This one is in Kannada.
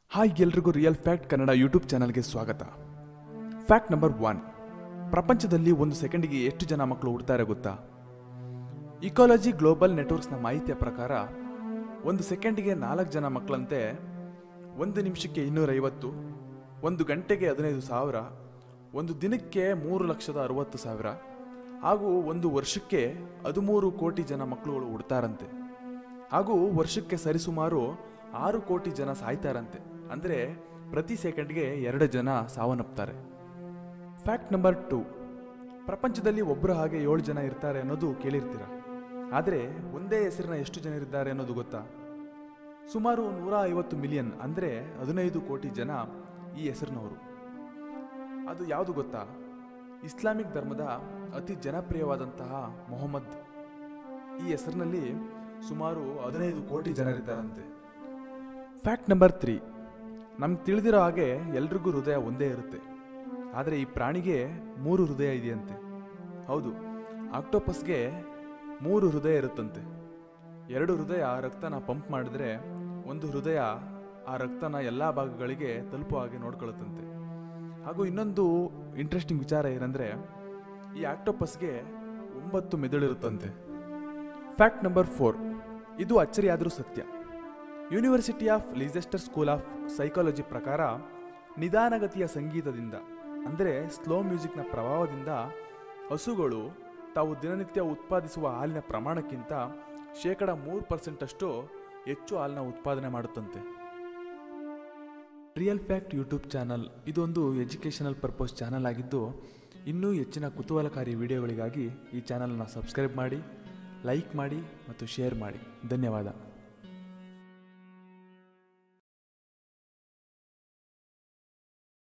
ಹಾಯ್ ಎಲ್ರಿಗೂ ರಿಯಲ್ ಫ್ಯಾಕ್ಟ್ ಕನ್ನಡ ಯೂಟ್ಯೂಬ್ ಚಾನಲ್ಗೆ ಸ್ವಾಗತ ಫ್ಯಾಕ್ಟ್ ನಂಬರ್ ಒನ್ ಪ್ರಪಂಚದಲ್ಲಿ ಒಂದು ಸೆಕೆಂಡಿಗೆ ಎಷ್ಟು ಜನ ಮಕ್ಕಳು ಹುಡ್ತಾರೆ ಗೊತ್ತಾ ಇಕಾಲಜಿ ಗ್ಲೋಬಲ್ ನೆಟ್ವರ್ಕ್ಸ್ನ ಮಾಹಿತಿಯ ಪ್ರಕಾರ ಒಂದು ಸೆಕೆಂಡಿಗೆ ನಾಲ್ಕು ಜನ ಮಕ್ಕಳಂತೆ ಒಂದು ನಿಮಿಷಕ್ಕೆ ಇನ್ನೂರೈವತ್ತು ಒಂದು ಗಂಟೆಗೆ ಹದಿನೈದು ಸಾವಿರ ಒಂದು ದಿನಕ್ಕೆ ಮೂರು ಲಕ್ಷದ ಅರವತ್ತು ಸಾವಿರ ಹಾಗೂ ಒಂದು ವರ್ಷಕ್ಕೆ ಹದಿಮೂರು ಕೋಟಿ ಜನ ಮಕ್ಕಳುಗಳು ಹುಡ್ತಾರಂತೆ ಹಾಗೂ ವರ್ಷಕ್ಕೆ ಸರಿಸುಮಾರು ಆರು ಕೋಟಿ ಜನ ಸಾಯ್ತಾರಂತೆ ಅಂದರೆ ಪ್ರತಿ ಸೆಕೆಂಡ್ಗೆ ಎರಡು ಜನ ಸಾವನ್ನಪ್ತಾರೆ ಫ್ಯಾಕ್ಟ್ ನಂಬರ್ ಟು ಪ್ರಪಂಚದಲ್ಲಿ ಒಬ್ಬರ ಹಾಗೆ ಏಳು ಜನ ಇರ್ತಾರೆ ಅನ್ನೋದು ಕೇಳಿರ್ತೀರ ಆದರೆ ಒಂದೇ ಹೆಸರಿನ ಎಷ್ಟು ಜನ ಇದ್ದಾರೆ ಅನ್ನೋದು ಗೊತ್ತಾ ಸುಮಾರು ನೂರ ಐವತ್ತು ಮಿಲಿಯನ್ ಅಂದರೆ ಹದಿನೈದು ಕೋಟಿ ಜನ ಈ ಹೆಸರಿನವರು ಅದು ಯಾವುದು ಗೊತ್ತಾ ಇಸ್ಲಾಮಿಕ್ ಧರ್ಮದ ಅತಿ ಜನಪ್ರಿಯವಾದಂತಹ ಮೊಹಮ್ಮದ್ ಈ ಹೆಸರಿನಲ್ಲಿ ಸುಮಾರು ಹದಿನೈದು ಕೋಟಿ ಜನರಿದ್ದಾರಂತೆ ಫ್ಯಾಕ್ಟ್ ನಂಬರ್ ತ್ರೀ ನಮ್ಗೆ ತಿಳಿದಿರೋ ಹಾಗೆ ಎಲ್ರಿಗೂ ಹೃದಯ ಒಂದೇ ಇರುತ್ತೆ ಆದರೆ ಈ ಪ್ರಾಣಿಗೆ ಮೂರು ಹೃದಯ ಇದೆಯಂತೆ ಹೌದು ಆಕ್ಟೋಪಸ್ಗೆ ಮೂರು ಹೃದಯ ಇರುತ್ತಂತೆ ಎರಡು ಹೃದಯ ರಕ್ತನ ಪಂಪ್ ಮಾಡಿದ್ರೆ ಒಂದು ಹೃದಯ ಆ ರಕ್ತನ ಎಲ್ಲ ಭಾಗಗಳಿಗೆ ತಲುಪುವ ಹಾಗೆ ನೋಡ್ಕೊಳ್ಳುತ್ತಂತೆ ಹಾಗೂ ಇನ್ನೊಂದು ಇಂಟ್ರೆಸ್ಟಿಂಗ್ ವಿಚಾರ ಏನಂದರೆ ಈ ಆಕ್ಟೋಪಸ್ಗೆ ಒಂಬತ್ತು ಮೆದುಳಿರುತ್ತಂತೆ ಫ್ಯಾಕ್ಟ್ ನಂಬರ್ ಫೋರ್ ಇದು ಅಚ್ಚರಿಯಾದರೂ ಸತ್ಯ university of Leicester school of psychology ಪ್ರಕಾರ ನಿಧಾನಗತಿಯ ಸಂಗೀತದಿಂದ ಅಂದರೆ ಸ್ಲೋ ಮ್ಯೂಸಿಕ್ನ ಪ್ರಭಾವದಿಂದ ಹಸುಗಳು ತಾವು ದಿನನಿತ್ಯ ಉತ್ಪಾದಿಸುವ ಹಾಲಿನ ಪ್ರಮಾಣಕ್ಕಿಂತ ಶೇಕಡ ಮೂರು ಪರ್ಸೆಂಟಷ್ಟು ಹೆಚ್ಚು ಹಾಲನ್ನ ಉತ್ಪಾದನೆ ಮಾಡುತ್ತಂತೆ ರಿಯಲ್ ಫ್ಯಾಕ್ಟ್ ಯೂಟ್ಯೂಬ್ ಚಾನಲ್ ಇದೊಂದು ಎಜುಕೇಷನಲ್ ಪರ್ಪಸ್ ಚಾನಲ್ ಆಗಿದ್ದು ಇನ್ನೂ ಹೆಚ್ಚಿನ ಕುತೂಹಲಕಾರಿ ವಿಡಿಯೋಗಳಿಗಾಗಿ ಈ ಚಾನಲ್ನ ಸಬ್ಸ್ಕ್ರೈಬ್ ಮಾಡಿ ಲೈಕ್ ಮಾಡಿ ಮತ್ತು ಶೇರ್ ಮಾಡಿ ಧನ್ಯವಾದ